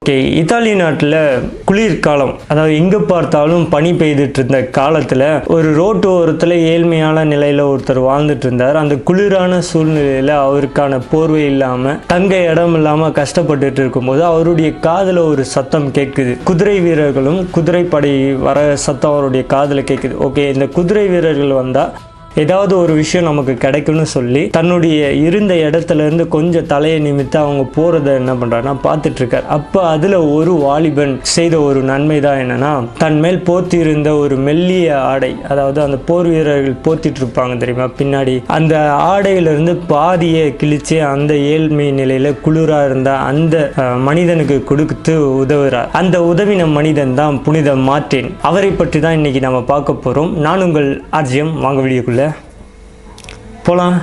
okay Italy நாட்டில் குளிர்காலம் அதாவது எங்கே பார்த்தாலும் பனி பெய்துட்டு இருந்த காலத்தில் ஒரு ரோட்டு ஓரத்தில் ஏழ்மையான நிலையில் ஒருத்தர் வாழ்ந்துட்டு இருந்தார் அந்த குளிரான சூழ்நிலையில் அவருக்கான போர்வை இல்லாமல் தங்க இடம் இல்லாமல் கஷ்டப்பட்டுட்டு இருக்கும்போது அவருடைய காதில் ஒரு சத்தம் கேட்குது குதிரை வீரர்களும் குதிரைப்படை வர சத்தம் அவருடைய காதில் கேட்குது ஓகே இந்த குதிரை வீரர்கள் வந்தால் ஏதாவது ஒரு விஷயம் நமக்கு கிடைக்கும்னு சொல்லி தன்னுடைய இருந்த இடத்துல இருந்து கொஞ்சம் தலையை நிமித்து அவங்க போறத என்ன பண்றாருன்னா பார்த்துட்டு இருக்கார் அப்ப அதுல ஒரு வாலிபன் செய்த ஒரு நன்மை தான் என்னன்னா தன் மேல் போத்தி இருந்த ஒரு மெல்லிய ஆடை அதாவது அந்த போர் வீரர்கள் போத்திட்டு இருப்பாங்க தெரியுமா பின்னாடி அந்த ஆடையில இருந்து பாதியை கிழிச்சு அந்த ஏழ்மை நிலையில குளிரா இருந்த அந்த அஹ், மனிதனுக்கு கொடுத்து உதவுறார் அந்த உதவின மனிதன் தான் புனித மார்ட்டின் அவரை பற்றி தான் இன்னைக்கு நம்ம பார்க்க போறோம் நான் உங்கள் ஆர்ஜியம் வாங்க வீடியோக்குள்ள போலாம்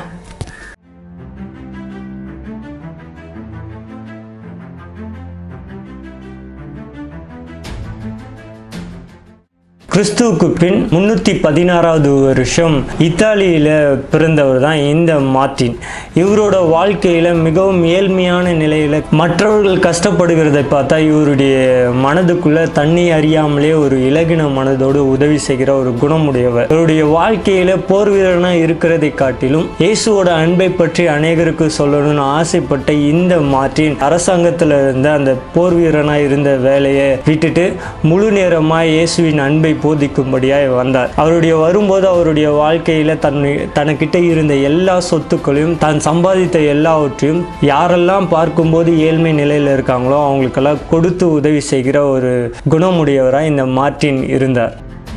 கிறிஸ்துவுக்கு பின் முன்னூற்றி பதினாறாவது வருஷம் இத்தாலியில் பிறந்தவர் தான் இந்த மார்ட்டின் இவரோட வாழ்க்கையில் மிகவும் ஏழ்மையான நிலையில் மற்றவர்கள் கஷ்டப்படுகிறதை பார்த்தா இவருடைய மனதுக்குள்ள தண்ணி அறியாமலே ஒரு இலகின மனதோடு உதவி செய்கிற ஒரு குணமுடையவர் இவருடைய வாழ்க்கையில் போர் வீரனாக இருக்கிறதை காட்டிலும் இயேசுவோட அன்பை பற்றி அநேகருக்கு சொல்லணும்னு ஆசைப்பட்ட இந்த மார்ட்டின் அரசாங்கத்தில் இருந்த அந்த போர் வீரனாக இருந்த வேலையை விட்டுட்டு முழு நேரமாக இயேசுவின் அன்பை போதிக்கும்படியாய் வந்தார் அவருடைய வரும்போது அவருடைய வாழ்க்கையில தன் தனக்கிட்ட இருந்த எல்லா சொத்துக்களையும் தான் சம்பாதித்த எல்லாவற்றையும் யாரெல்லாம் பார்க்கும்போது ஏழ்மை நிலையில் இருக்காங்களோ அவங்களுக்கெல்லாம் கொடுத்து உதவி செய்கிற ஒரு குணமுடையவராய் இந்த மார்ட்டின் இருந்தார்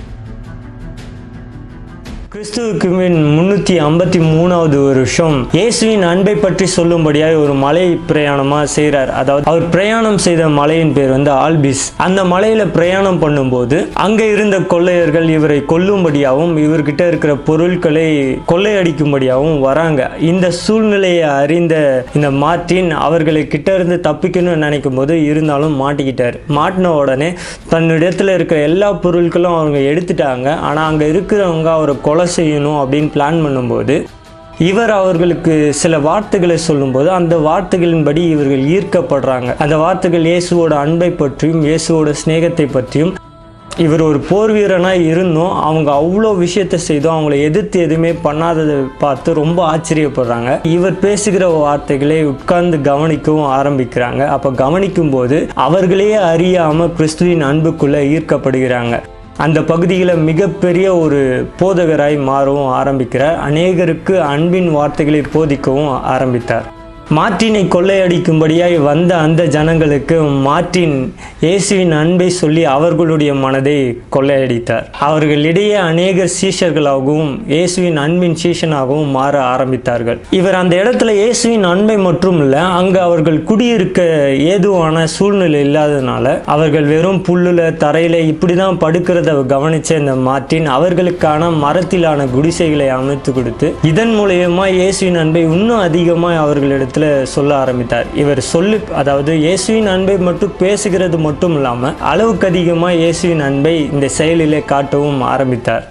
கிறிஸ்துவுக்கு பின் முன்னூற்றி ஐம்பத்தி மூணாவது வருஷம் இயேசுவின் அன்பை பற்றி சொல்லும்படியாய் ஒரு மலை பிரயாணமாக செய்கிறார் அதாவது அவர் பிரயாணம் செய்த மலையின் பேர் வந்து ஆல்பிஸ் அந்த மலையில் பிரயாணம் பண்ணும்போது அங்கே இருந்த கொள்ளையர்கள் இவரை கொல்லும்படியாகவும் இவர்கிட்ட இருக்கிற பொருட்களை கொள்ளையடிக்கும்படியாகவும் வராங்க இந்த சூழ்நிலையை அறிந்த இந்த மார்ட்டின் அவர்களை கிட்ட இருந்து தப்பிக்கணும்னு நினைக்கும் போது இருந்தாலும் மாட்டிக்கிட்டார் மாட்டின உடனே தன்னிடத்தில் இருக்கிற எல்லா பொருட்களும் அவங்க எடுத்துட்டாங்க ஆனால் அங்கே இருக்கிறவங்க அவரை கொலை செய்யணும் அப்படின்னு பிளான் பண்ணும்போது இவர் அவர்களுக்கு சில வார்த்தைகளை சொல்லும்போது அந்த வார்த்தைகளின்படி இவர்கள் ஈர்க்கப்படுறாங்க அந்த வார்த்தைகள் இயேசுவோட அன்பை பற்றியும் இயேசுவோட சிநேகத்தை பற்றியும் இவர் ஒரு போர் வீரனாக இருந்தும் அவங்க அவ்வளோ விஷயத்தை செய்தும் அவங்கள எதிர்த்து எதுவுமே பண்ணாததை பார்த்து ரொம்ப ஆச்சரியப்படுறாங்க இவர் பேசுகிற வார்த்தைகளை உட்கார்ந்து கவனிக்கவும் ஆரம்பிக்கிறாங்க அப்போ கவனிக்கும் போது அவர்களே அறியாமல் கிறிஸ்துவின் அன்புக்குள்ளே ஈர்க்கப்படுகிறாங்க அந்த பகுதியில் மிகப்பெரிய ஒரு போதகராய் மாறவும் ஆரம்பிக்கிறார் அநேகருக்கு அன்பின் வார்த்தைகளை போதிக்கவும் ஆரம்பித்தார் மார்ட்டினை கொள்ளையடிக்கும்படியாய் வந்த அந்த ஜனங்களுக்கு மார்ட்டின் இயேசுவின் அன்பை சொல்லி அவர்களுடைய மனதை கொள்ளையடித்தார் அவர்களிடையே அநேகர் சீஷர்களாகவும் இயேசுவின் அன்பின் சீஷனாகவும் மாற ஆரம்பித்தார்கள் இவர் அந்த இடத்துல இயேசுவின் அன்பை மட்டும் இல்லை அங்கே அவர்கள் குடியிருக்க ஏதுவான சூழ்நிலை இல்லாததுனால அவர்கள் வெறும் புல்லுல தரையில இப்படி தான் படுக்கிறத கவனிச்ச இந்த மார்ட்டின் அவர்களுக்கான மரத்திலான குடிசைகளை அமைத்து கொடுத்து இதன் மூலியமா இயேசுவின் அன்பை இன்னும் அதிகமாக அவர்களிடத்துல சொல்ல ஆரம்பித்தார் இவர் சொல்லி அதாவது இயேசுவின் அன்பை மட்டும் பேசுகிறது மட்டும் இல்லாமல் அளவுக்கு அதிகமாக இயேசுவின் அன்பை இந்த செயலிலே காட்டவும் ஆரம்பித்தார்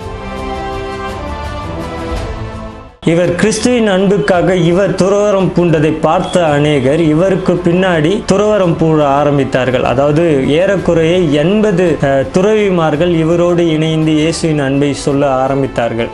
இவர் கிறிஸ்துவின் அன்புக்காக இவர் துறவரம் பூண்டதை பார்த்த அநேகர் இவருக்கு பின்னாடி துறவரம் பூட ஆரம்பித்தார்கள் அதாவது ஏறக்குறைய எண்பது அஹ், துறவிமார்கள் இவரோடு இணைந்து இயேசுவின் அன்பை சொல்ல ஆரம்பித்தார்கள்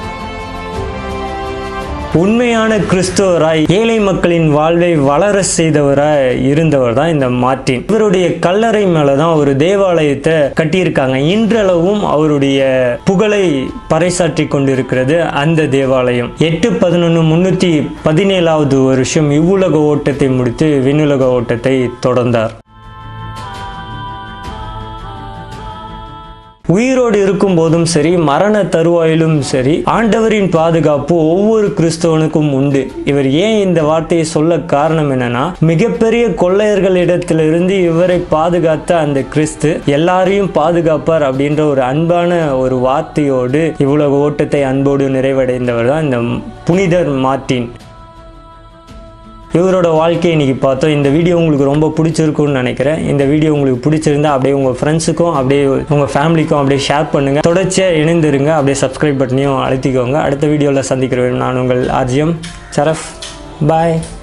உண்மையான கிறிஸ்துவராய் ஏழை மக்களின் வாழ்வை வளர செய்தவராய் இருந்தவர் தான் இந்த மார்ட்டின் இவருடைய கல்லறை மேல தான் ஒரு தேவாலயத்தை கட்டியிருக்காங்க இன்றளவும் அவருடைய புகழை பறைசாற்றி கொண்டிருக்கிறது அந்த தேவாலயம் எட்டு பதினொன்று முன்னூற்றி பதினேழாவது வருஷம் இவ்வுலக ஓட்டத்தை முடித்து விண்ணுலக ஓட்டத்தை தொடர்ந்தார் உயிரோடு இருக்கும் போதும் சரி மரண தருவாயிலும் சரி ஆண்டவரின் பாதுகாப்பு ஒவ்வொரு கிறிஸ்தவனுக்கும் உண்டு இவர் ஏன் இந்த வார்த்தையை சொல்ல காரணம் என்னன்னா மிகப்பெரிய கொள்ளையர்களிடத்திலிருந்து இவரை பாதுகாத்த அந்த கிறிஸ்து எல்லாரையும் பாதுகாப்பார் அப்படின்ற ஒரு அன்பான ஒரு வார்த்தையோடு இவ்வளவு ஓட்டத்தை அன்போடு நிறைவடைந்தவர் தான் இந்த புனிதர் மார்ட்டின் இவரோட வாழ்க்கையை இன்னைக்கு பார்த்தோம் இந்த வீடியோ உங்களுக்கு ரொம்ப பிடிச்சிருக்கும்னு நினைக்கிறேன் இந்த வீடியோ உங்களுக்கு பிடிச்சிருந்தா அப்படியே உங்கள் ஃப்ரெண்ட்ஸுக்கும் அப்படியே உங்கள் ஃபேமிலிக்கும் அப்படியே ஷேர் பண்ணுங்கள் தொடர்ச்சியாக இணைந்திருங்க அப்படியே சப்ஸ்கிரைப் பட்டனையும் அழுத்திக்கோங்க அடுத்த வீடியோவில் சந்திக்கிறேன் நான் உங்கள் ஆர்ஜியம் சரஃப் பாய்